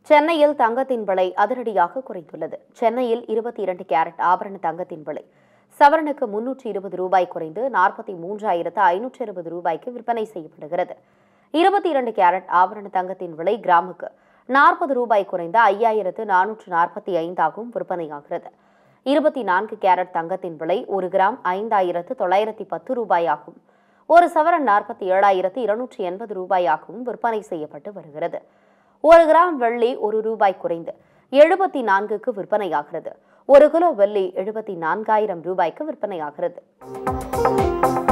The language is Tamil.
சென்னையில் தங்கத்தின் விலை அதிரடியாக குறைந்துள்ளது சென்னையில் இருபத்தி இரண்டு கேரட் ஆபரண தங்கத்தின் விலை சவரனுக்கு முன்னூற்றி இருபது ரூபாய் குறைந்து நாற்பத்தி மூன்றாயிரத்து ஐநூற்று இருபது ரூபாய்க்கு விற்பனை செய்யப்படுகிறது இருபத்தி இரண்டு கேரட் ஆபரண தங்கத்தின் விலை கிராமுக்கு நாற்பது ரூபாய் குறைந்து ஐயாயிரத்து நானூற்று நாற்பத்தி ஐந்தாகவும் விற்பனையாகிறது இருபத்தி நான்கு கேரட் தங்கத்தின் விலை ஒரு கிராம் ஐந்தாயிரத்து தொள்ளாயிரத்தி பத்து ரூபாயாகும் ஒரு சவரன் நாற்பத்தி ஏழாயிரத்து இருநூற்றி எண்பது ரூபாயாகவும் விற்பனை செய்யப்பட்டு வருகிறது ஒரு கிராம் வெள்ளி ஒரு ரூபாய் குறைந்து எழுபத்தி நான்குக்கு விற்பனையாகிறது ஒரு கிலோ வெள்ளி எழுபத்தி நான்காயிரம் ரூபாய்க்கு விற்பனையாகிறது